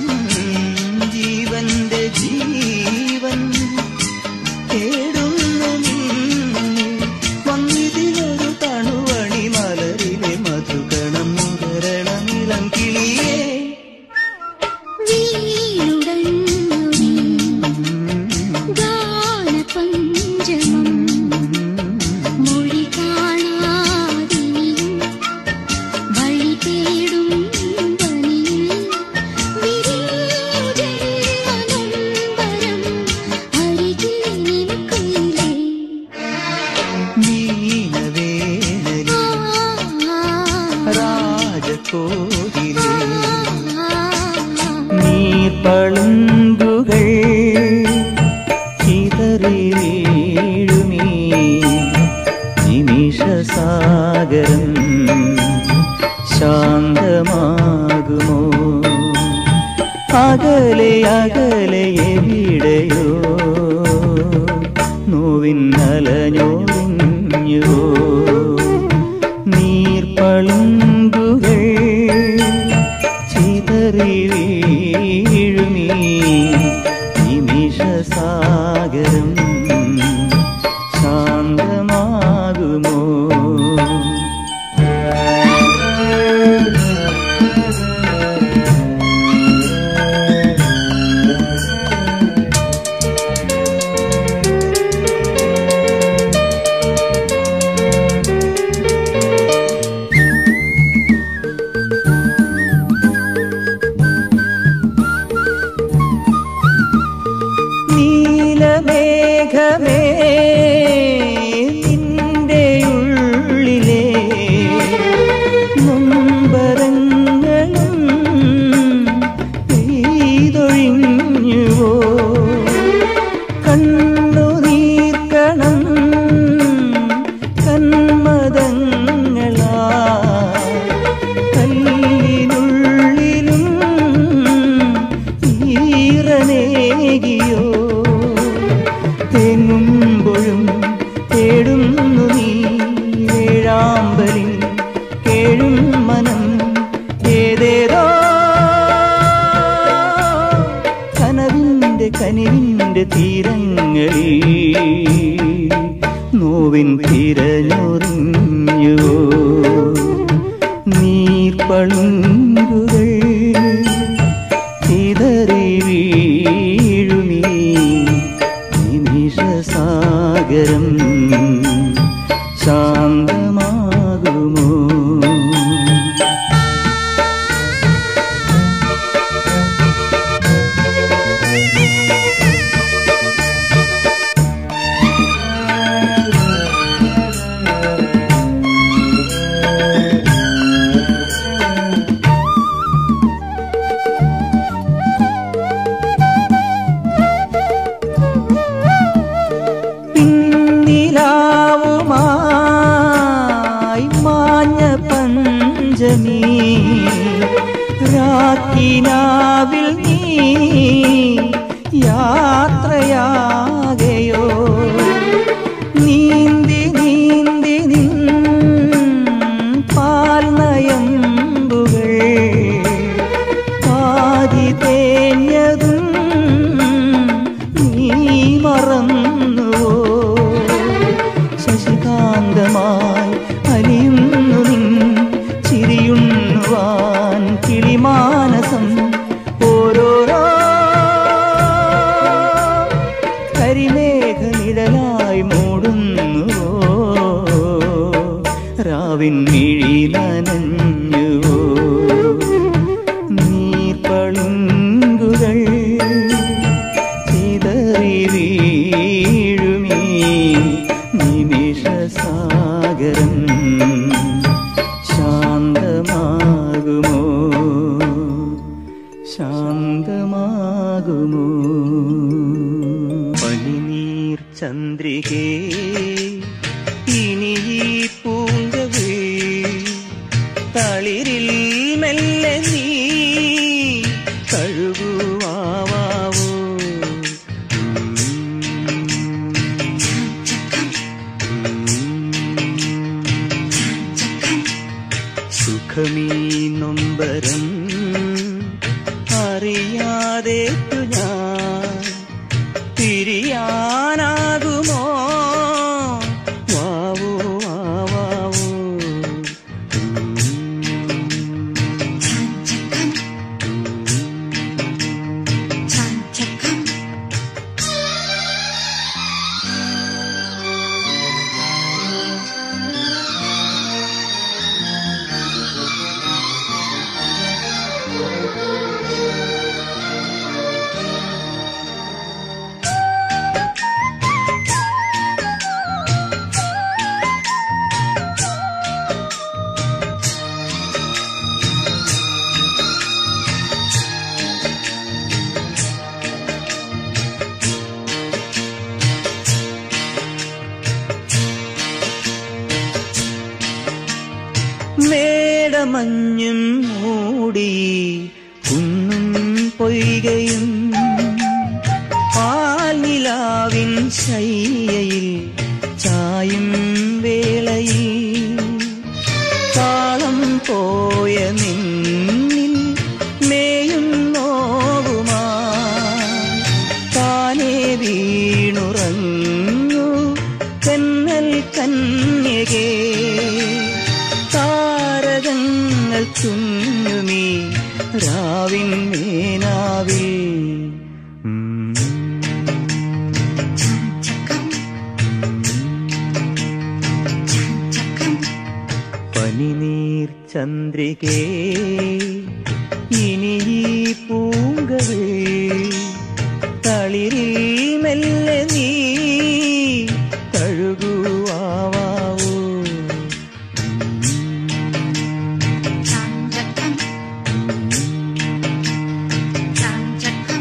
ജീവന്റെ ജീവൻ തേടുന്നു നിന്നെ. വന്നിതിലൊരു തണുവണി മലരിലെ മധുകണം മുകരണമിളം കിളിയേ വീടുടഞ്ഞൊരി ഗാനപഞ്ചമം മൊഴി കാണാതിനിയും വഴി തേടും വനിയിൽ വിരിഞ്ഞു ജന്മനൊമ്പരം അരികിൽ നിൽക്കില്ലേ മീനവേനലി രാജകോടിലേ നീർപ്പളുങ്കുകൾ ചിതറി വീഴുമീ നിമിഷസാഗരം ശാന്തമാകുമോ അകലെ അകലെ എവിടെയോ നോവിൻ അലഞ്ഞോറിഞ്ഞുവോ നീർപ്പളുങ്കുകൾ ചിതറി വീഴുമീ നിമിഷസാഗരം ശാന്തമാകുമോ നീലമേഘമേ നിന്റെ ഉള്ളിലെ നൊമ്പരങ്ങളും പെയ്തൊഴിഞ്ഞുവോ കണ്ണുനീർക്കണം കന്മദങ്ങളാ കല്ലിനുള്ളിലും ഈറനേകിയോ തേങ്ങുമ്പോഴും തേടുന്നു നീ വേഴാമ്പലിൽ കേഴും മനം ഏതേതോ കനവിന്റെ കനിവിന്റെ തീരങ്ങളിൽ നോവിൻ തിരഞ്ഞൊറിഞ്ഞുവോ നീർപ്പളുങ്കുകൾ ചിതറി വീഴുമീ നിമിഷസാഗരം ശാന്തമാകുമോ പിന്നിലാവുമായി മാഞ്ഞ പഞ്ചമി രാക്കിനാവിൽ നീ യാത്രയാകയോ നീന്തി നീന്തി നിൻ പാൽനയമ്പുകൾ പാതി തേഞ്ഞതും നീ മറന്നുവോ ശശികാന്തമായി അലിയുന്നു നിൻ ചിരിയുണ്ണുവാൻ കിളിമാനസം ഓരോരോ കരിമേഘ നിഴലായി മൂടുന്നുവോ രാവിൻ മിഴിലനഞ്ഞുവോ നീർപ്പളുങ്കുകൾ ചിതറി വീഴുമീ നിമിഷസാഗരം ശാന്തമാകുമോ ശാന്തമാകുമോ പനിനീർ ചന്ദ്രികേ ഇനി ഈ ദുഃഖമീ നൊമ്പരം അറിയാതേറ്റു ഞാൻ തിരിയാനാകുമോ വാവോ വാവോ ചാഞ്ചക്കം മേടമഞ്ഞും മൂടി കുന്നും പൊയ്കയും പാൽനിലാവിൻ ശയ്യയിൽ ചായും വേളയിൽ താളം പോയ നിന്നിൽ മേയും നോവുമാ താനേ വീണുറങ്ങു തെന്നൽ കന്യകേ താരകങ്ങൾ തുന്നുമീ രാവിൻ മേനാവിൽ ഉം. ചാഞ്ചക്കം ചാഞ്ചക്കം പനിനീർ ചന്ദ്രികേ ഇനി ഈ പൂങ്കവേ തളിരിൽ മെല്ലെ നീ തഴുകുവാവൂ ചാഞ്ചക്കം ചാഞ്ചക്കം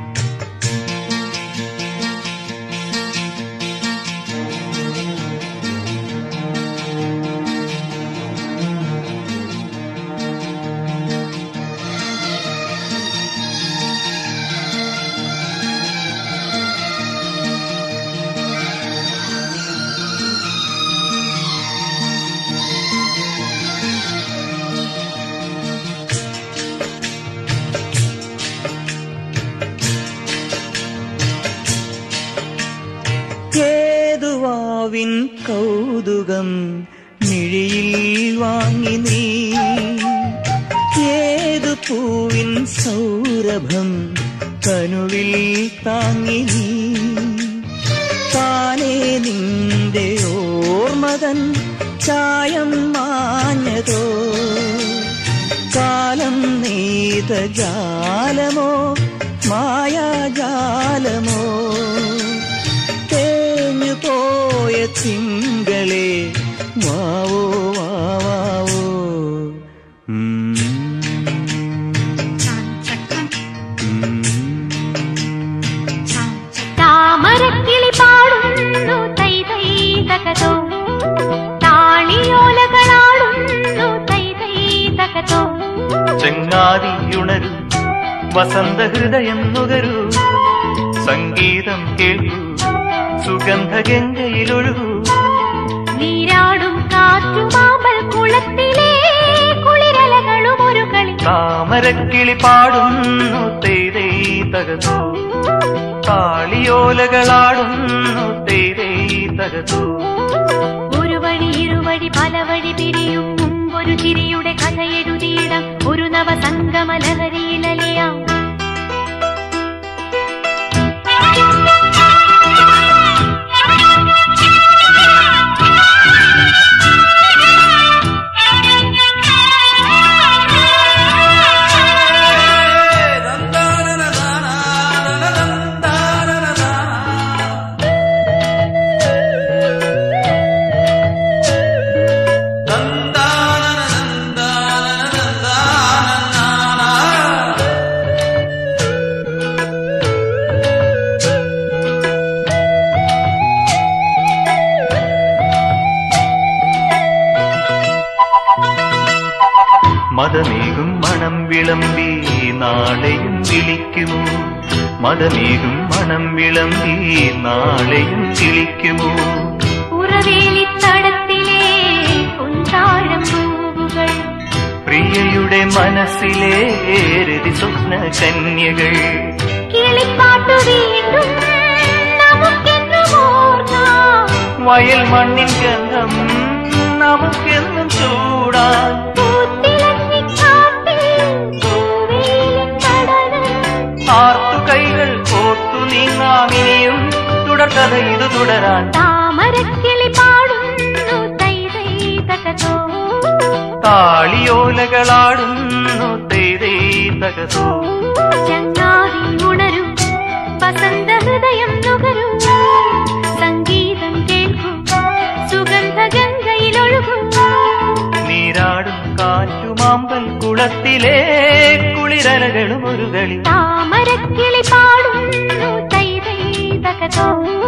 ഏതുവാവിൻ കൗതുകം മിഴിയിൽ വാങ്ങി നീ ഏതു പൂവിൻ സൗരഭം കനുവിൽ താങ്ങി നീ താനേ നിന്റെ ഓർമ്മതൻ ചായം മാഞ്ഞതോ കാലം നെയ്ത ജാലമോ മായാജാലമോ തേഞ്ഞു പോയ തിങ്കളെ വാവോ വാവോ ഉം, ചാഞ്ചക്കം ഉം. ചാഞ്ചക്കം താമരക്കിളി പാടുന്നു തൈ തൈ തകതോ താളിയോലകളാടുന്നു തൈ തൈ തകതോ ചെങ്ങാതിയുണരൂ വസന്തഹൃദയം നുകരൂ സംഗീതം കേൾക്കൂ സുഗന്ധഗംഗയിലൊഴുകൂ നീരാടും കാറ്റുമാമ്പൽ കുളത്തിലെ കുളിരലകളും ഒരു കളി താമരക്കിളി പാടുന്നു തേതേ തകതൂ താളിയോലകളാടുന്നു തേതേ തകതൂ ഒരു വഴി ഇരുവഴി പല വഴി പിരിയും മുമ്പൊരു ചിരിയുടെ കഥ എഴുതിയിടാം ഒരു നവ സംഗമ ലഹരിയിലലിയാം മതമേകും മണം വിളമ്പി നാളെയും വിളിക്കുമോ മതമേകും മണം വിളമ്പി നാളെയും വിളിക്കുമോ ഉറവേലിത്തടത്തിലെ പൊൻതാഴം പൂവുകൾ കുളിരലകളിലേരതി സ്വപ്ന കന്യകൾ കിളിപ്പാട്ടു വീണ്ടും നമുക്കെന്നും ഓർക്കാം വയൽ മണ്ണിൻ ഗന്ധം നമുക്കെന്നും ചൂടാൻ പൂത്തിളങ്ങിക്കാട്ടിൽ പൂവേലിൻ കടലിൽ ആർത്തു കൈകൾ കോർത്തു നീങ്ങാമിനിയും തുടർക്കഥ ഇത് തുടരാൻ താമരക്കിളി പാടുന്നു തൈ തൈ തകതോ താളിയോലകളാടുന്നു തേതേ തകതോ ചങ്ങാതി ഉണരും വസന്ത ഹൃദയം നുകരും സംഗീതം കേൾക്കും സുഗന്ധ ഗംഗയിലൊഴുകും നീരാടും കാറ്റുമാമ്പൽ കുളത്തിലെ കുളിരലകളും ഒരു കളി താമരക്കിളി പാടുന്നു തൈ തൈ തകതോ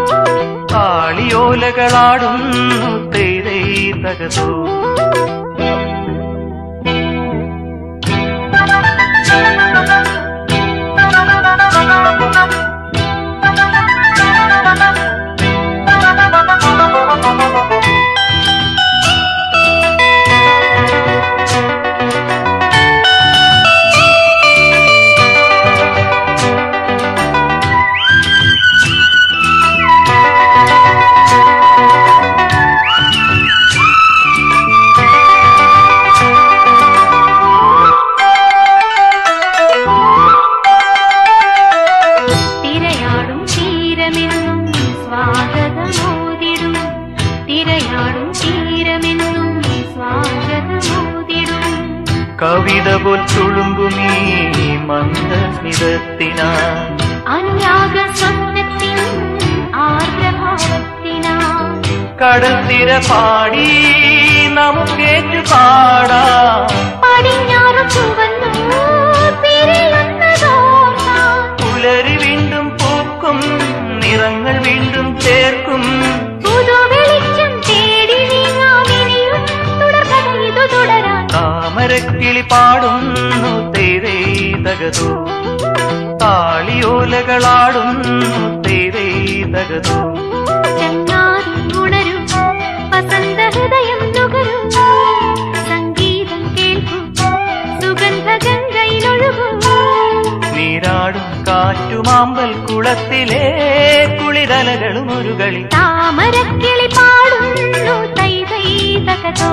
താളിയോലകളാടുന്നു തേതേ തകതോ തിരയാടും തീരമെന്നും സ്വാഗതമോതിടും തിരയാടും തീരമെന്നും സ്വാഗതമോതിടും കവിത പോൽ തുളുമ്പുമീ മന്ദസ്മിതത്തിനാ അനുരാഗ സ്വപ്നത്തിൻ ആർദ്രഭാവത്തിനാ കടൽ തിര പാടി നമുക്കേറ്റു പാടാം പടിഞ്ഞാറു ചുവന്നു പിരിയുന്നതോർക്കാം പുലരി വീണ്ടും പൂക്കും നിറങ്ങൾ വീണ്ടും ചേർക്കും പുതുവെളിച്ചം തേടി നീങ്ങാമിനിയും തുടർകഥ ഇതു തുടരാൻ താമരക്കിളി പാടുന്നു തേരേ തകതോ താളിയോലകളാടുന്നു തേരേ തകതോ ചങ്ങാതി ഉണരും വസന്ത ഹൃദയം നുകരും സംഗീതം കേൾക്കും സുഗന്ധ ഗംഗയിലൊഴുകും നീരാടും കാറ്റുമാമ്പൽ കുളത്തിലെ കുളിരലകളും ഒരു കളി താമരക്കിളി പാടുന്നു തൈ തൈ തകതോ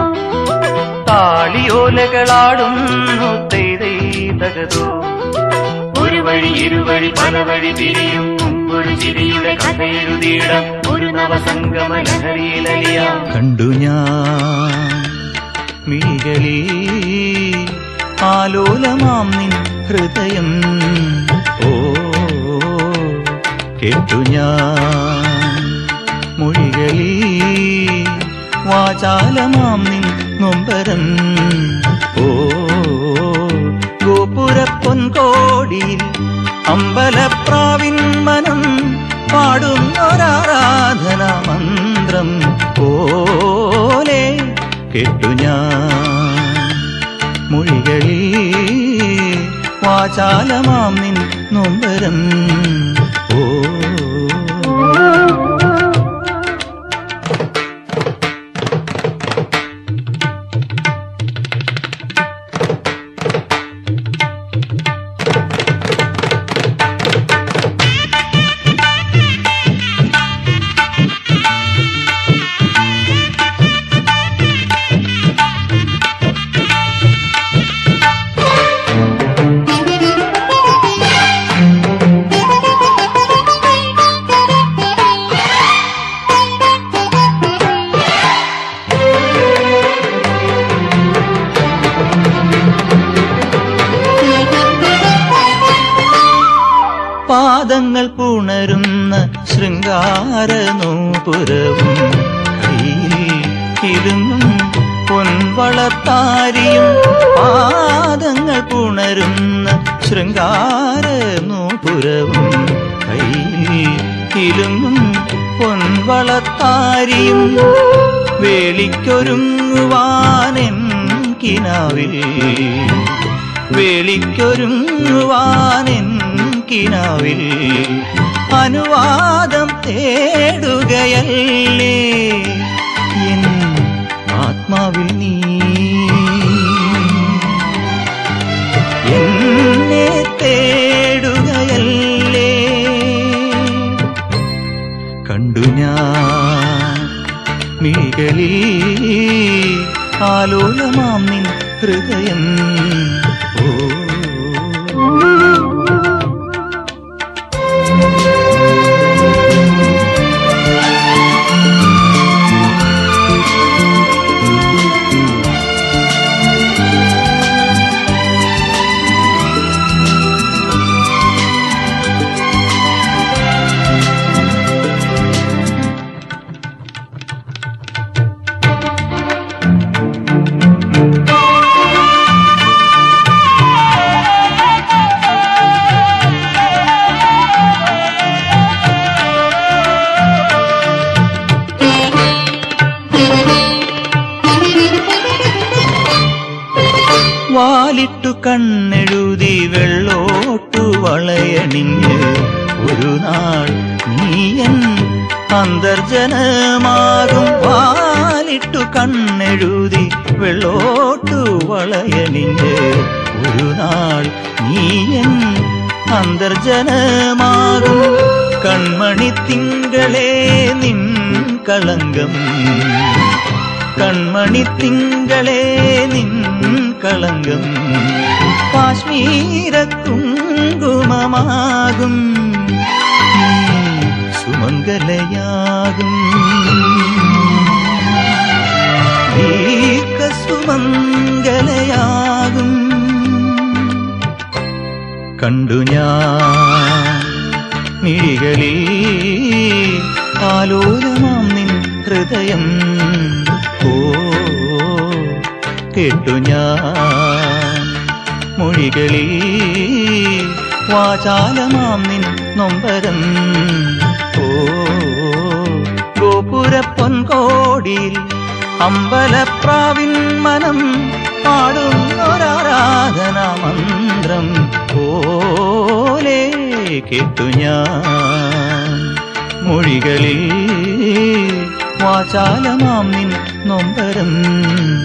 താളിയോലകളാടുന്നു തേരേ തകതോ ഒരു വഴി ഇരുവഴി പല വഴി തിരിയും മുമ്പൊരു ചിരിയുടെ കഥ എഴുതിയിടാം ഒരു നവസംഗമ ലഹരിയിലലിയാം കണ്ടു ഞാൻ മിഴികളി ആലോലമാം നിൻ ഹൃദയം ഓ കേട്ടു ഞാൻ മൊഴികളി വാചാലമാം നിൻ നൊമ്പരം ഓ ഗോപുരപ്പൊൻകോടിയിൽ അമ്പലപ്രാവിൻ മനം പാടുന്നൊരാരാധന മന്ത്രം പോലെ കേട്ടു ഞാൻ മൊഴികളിൽ വാചാലമാം നിൻ നൊമ്പരം ഓ പാദങ്ങൾ പുണരുന്ന ശൃംഗാരനൂപുരവും കയ്യിൽ ഇരുന്നും പൊൻവളത്താരിയും പാദങ്ങൾ പുണരുന്ന ശൃംഗാരനൂപുരവും കയ്യിൽ ഇരുന്നും പൊൻവളത്താരിയും വേളിക്കൊരുങ്ങുവാനെൻ കിനാവിൽ വേളിക്കൊരുങ്ങുവാനെൻ കിനാവിൽ അനുവാദം തേടുകയല്ലേ എൻ ആത്മാവിൽ നീ മിഴികളിൽ ആലോലമാം നിൻ ഹൃദയം ഓ വാലിട്ടു കണ്ണെഴുതി വെള്ളോട്ടു വളയണിഞ്ഞ് ഒരു നാൾ നീയൻ അന്തർജനമാകും വാലിട്ടു കണ്ണെഴുതി വെള്ളോട്ടു വളയണിഞ്ഞ് ഒരു നാൾ നീയൻ അന്തർജനമാകും കൺമണി തിങ്കളേ നിൻ കളങ്കം കൺമണി തിങ്കളേ നിൻ കളങ്കം കാശ്മീര കുങ്കുമമാകും ഉം, സുമംഗലയാകും ദീർഘ സുമംഗലയാകും കണ്ടു ഞാൻ മിഴികളിൽ ആലോലമാം നിൻ ഹൃദയം ഓ കേട്ടു ഞാൻ മൊഴികളിൽ വാചാലമാം നിൻ നൊമ്പരം ഓ ഗോപുര പൊൻകോടിയിൽ അമ്പലപ്രാവിൻ മനം പാടുന്നൊരാരാധന മന്ത്രം പോലെ കേട്ടു ഞാൻ മൊഴികളിൽ വാചാലമാം നിൻ നൊമ്പരം